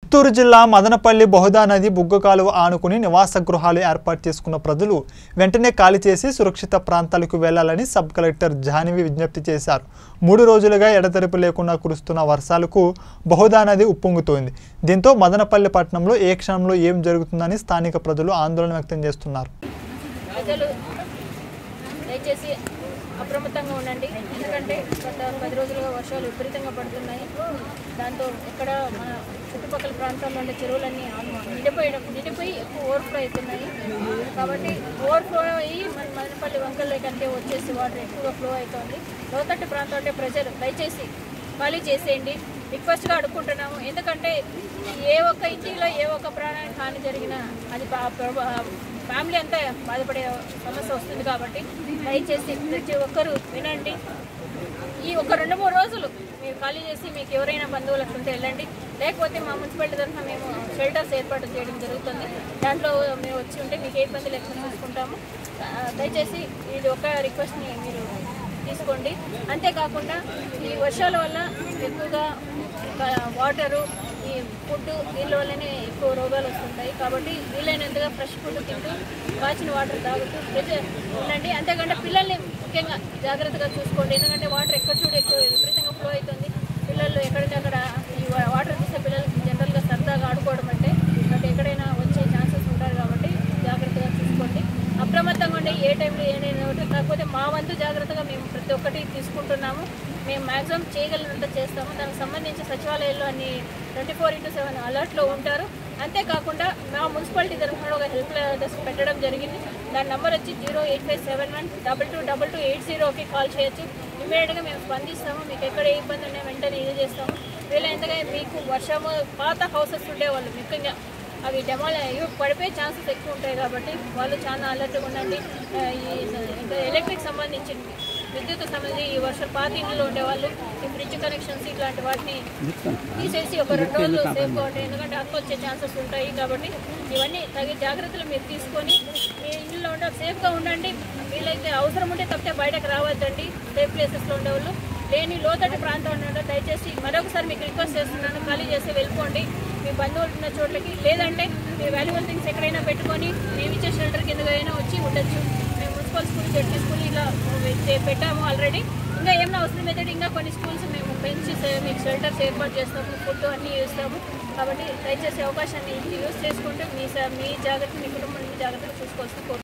చిత్తూరు జిల్లా మదనపల్లి బహుదా నది బుగ్గ కాలువ ఆనుకుని నివాస గృహాలు ఏర్పాటు చేసుకున్న ప్రజలు వెంటనే ఖాళీ చేసి సురక్షిత ప్రాంతాలకు వెళ్లాలని సబ్ కలెక్టర్ జాహ్నవి విజ్ఞప్తి చేశారు మూడు రోజులుగా ఎడతెరిపి లేకుండా కురుస్తున్న వర్షాలకు బహుదా నది ఉప్పొంగుతోంది దీంతో మదనపల్లి పట్టణంలో ఏ క్షణంలో ఏం జరుగుతుందని స్థానిక ప్రజలు ఆందోళన వ్యక్తం చేస్తున్నారు ప్రజలు దయచేసి అప్రమత్తంగా ఉండండి ఎందుకంటే గత పది రోజులుగా వర్షాలు విపరీతంగా పడుతున్నాయి దాంతో ఇక్కడ మన చుట్టుపక్కల ప్రాంతాల్లో ఉండే చెరువులన్నీ ఆల్మో- నిండిపోయడం నిండిపోయి ఎక్కువ ఓవర్ఫ్లో అవుతున్నాయి కాబట్టి ఓవర్ఫ్లో అయ్యి మన మదనపల్లి వంకల్లో కంటే వచ్చేసి వాటర్ ఎక్కువగా ఫ్లో అవుతుంది లోతట్టు ప్రాంతం అంటే ప్రజలు దయచేసి ఖాళీ చేసేయండి రిక్వెస్ట్గా అడుక్కుంటున్నాము ఎందుకంటే ఏ ఒక్క ఇంటిలో ఏ ఒక్క ప్రాణానికి హాని జరిగినా అది పా- ప్రభ- ఫ్యామిలీ అంతా బాధపడే సమస్య వస్తుంది కాబట్టి దయచేసి ప్రతి ఒక్కరూ వినండి ఈ ఒక రెండు మూడు రోజులు మీరు ఖాళీ చేసి మీకు ఎవరైనా బంధువులు అట్లుంటే వెళ్ళండి లేకపోతే మా మున్సిపాలిటీ తరఫున మేము షెల్టర్స్ ఏర్పాటు చేయడం జరుగుతుంది దాంట్లో మేము వచ్చి ఉంటే మీకు ఏ ఇబ్బంది లేకుండా చూసుకుంటాము ఆ, దయచేసి ఇది ఒక రిక్వెస్ట్ని మీరు తీసుకోండి అంతేకాకుండా ఈ వర్షాల వల్ల ఎక్కువగా వాటరు ఈ ఫుడ్ దీని వల్లనే ఎక్కువ రోగాలు వస్తుంటాయి కాబట్టి వీలైనంతగా ఫ్రెష్ ఫుడ్ తింటూ కాచిన వాటర్ తాగుతూ ప్రజ- ఉండండి అంతేకాకుండా పిల్లల్ని ముఖ్యంగా జాగ్రత్తగా చూసుకోండి ఎందుకంటే వాటర్ ఎక్కడ చూడు ఎక్కువ విపరీతంగా ఫ్లో అవుతుంది పిల్లలు ఎక్కడికి అక్కడ ఈ వా- వాటర్ చూస్తే పిల్లలకి జనరల్గా సరదాగా ఆడుకోవడం అంటే బట్ ఎక్కడైనా వచ్చే ఛాన్సెస్ ఉంటారు కాబట్టి జాగ్రత్తగా చూసుకోండి అప్రమత్తంగా ఉండి ఏ టైంలో ఏదైనా ఒకటి కాకపోతే మా వంతు జాగ్రత్తగా మేము ప్రతి ఒక్కటి తీసుకుంటున్నాము మేము మ్యాక్సిమం చేయగలిగినంత చేస్తాము దానికి సంబంధించి సచివాలయంలో అన్ని ట్వంటీ ఫోర్ ఇంటూ సెవెన్ అలర్ట్లో ఉంటారు అంతేకాకుండా మా మున్సిపాలిటీ తరఫున ఒక హెల్ప్ డెస్క్ పెట్టడం జరిగింది దాని నెంబర్ వచ్చి zero eight five seven one double two double two eight జీరోకి కాల్ చేయొచ్చు ఇమీడియట్గా మేము స్పందిస్తాము మీకు ఎక్కడ ఏ ఇబ్బంది ఉన్నా వెంటనే ఇది చేస్తాము వీలైనంతగా మీకు వర్షము పాత హౌసెస్ ఉండేవాళ్ళు ముఖ్యంగా అవి డెమాల్ ఇవి పడిపోయే ఛాన్సెస్ ఎక్కువ ఉంటాయి కాబట్టి వాళ్ళు చాలా అలర్ట్గా ఉండండి ఆ, ఈ ఇంకా ఎలక్ట్రిక్ సంబంధించి విద్యుత్ సంబంధించి ఈ వర్షం పాత ఇంట్లో ఉండేవాళ్ళు ఈ ఫ్రిడ్జ్ కనెక్షన్స్ ఇట్లాంటి వాటిని తీసేసి ఒక రెండు రోజులు సేఫ్గా ఉంటాయి ఎందుకంటే అక్క వచ్చే ఛాన్సెస్ ఉంటాయి కాబట్టి ఇవన్నీ తగిన జాగ్రత్తలు మీరు తీసుకొని మీ ఇంట్లో ఉండే సేఫ్గా ఉండండి వీలైతే అవసరం ఉంటే తప్పితే బయటకు రావద్దండి సేఫ్ ప్లేసెస్లో ఉండేవాళ్ళు లేని లోతట్టు ప్రాంతం ఉండడం దయచేసి మరొకసారి మీకు రిక్వెస్ట్ చేస్తున్నాను ఖాళీ చేసి వెళ్ళిపోండి మీ బంధువులు ఉన్న చోట్లకి లేదంటే మీ వాల్యుబుల్ థింగ్స్ ఎక్కడైనా పెట్టుకొని మేము ఇచ్చే షెల్టర్ కింద అయినా వచ్చి ఉండొచ్చు మేము మున్సిపల్ స్కూల్ జడ్పీ స్కూల్ ఇలా పె- పెట్టాము ఆల్రెడీ ఇంకా ఏమైనా అవసరం అయితే ఇంకా కొన్ని స్కూల్స్ మేము పెంచి సే- మీకు షెల్టర్స్ ఏర్పాటు చేస్తాము ఫుడ్ అన్నీ ఇస్తాము కాబట్టి దయచేసి అవకాశాన్ని యూజ్ చేసుకుంటూ మీ స- మీ జాగ్రత్త మీ కుటుంబాన్ని జాగ్రత్తగా చూసుకోవాల్సిన కోరు